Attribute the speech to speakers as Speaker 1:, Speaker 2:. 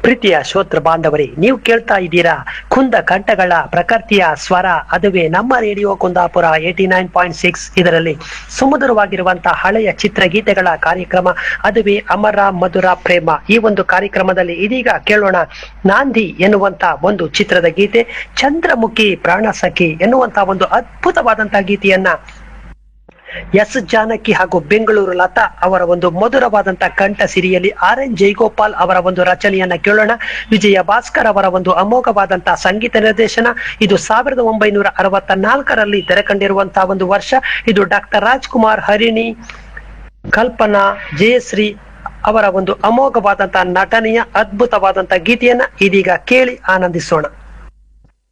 Speaker 1: ಪ್ರೀತಿಯ ಶ್ರೋತೃ ಬಾಂಧವರೇ ನೀವು ಕೇಳ್ತಾ ಇದ್ದೀರಾ ಕುಂದ ಕಂಠಗಳ ಪ್ರಕೃತಿಯ ಸ್ವರ ಅದುವೇ ನಮ್ಮ radio Kundapura eighty nine point six ಇದರಲ್ಲಿ ಸುಮಧುರವಾಗಿರುವಂತಹ ಹಳೆಯ ಚಿತ್ರಗೀತೆಗಳ ಕಾರ್ಯಕ್ರಮ ಅದುವೇ ಅಮರ ಮಧುರ ಪ್ರೇಮ ಈ ಒಂದು ಕಾರ್ಯಕ್ರಮದಲ್ಲಿ ಇದೀಗ ಕೇಳೋಣ ನಾಂದಿ ಎನ್ನುವಂತ ಒಂದು ಚಿತ್ರದ ಗೀತೆ ಚಂದ್ರಮುಖಿ ಪ್ರಾಣಸಖಿ ಎನ್ನುವಂತ ಒಂದು ಅದ್ಭುತವಾದಂತಹ ಗೀತೆಯನ್ನ ಎಸ್ ಜಾನಕಿ ಹಾಗೂ ಬೆಂಗಳೂರು ಲತಾ ಅವರ ಒಂದು ಮಧುರವಾದಂತಹ ಕಂಠ ಸಿರಿಯಲ್ಲಿ ಆರ್ ಎನ್ ಜೈಗೋಪಾಲ್ ಅವರ ಒಂದು ರಚನೆಯನ್ನ ಕೇಳೋಣ ವಿಜಯ ಭಾಸ್ಕರ್ ಅವರ ಒಂದು ಅಮೋಘವಾದಂತಹ ಸಂಗೀತ ನಿರ್ದೇಶನ ಇದು ಸಾವಿರದ ಒಂಬೈನೂರ ಅರವತ್ತ ನಾಲ್ಕರಲ್ಲಿ ತೆರೆಕಂಡಿರುವಂತಹ ಒಂದು ವರ್ಷ ಇದು ಡಾಕ್ಟರ್ ರಾಜ್ಕುಮಾರ್ ಹರಿಣಿ ಕಲ್ಪನಾ ಜಯಶ್ರೀ ಅವರ ಒಂದು ಅಮೋಘವಾದಂತಹ ನಟನೆಯ ಅದ್ಭುತವಾದಂತಹ ಗೀತೆಯನ್ನ ಇದೀಗ ಕೇಳಿ ಆನಂದಿಸೋಣ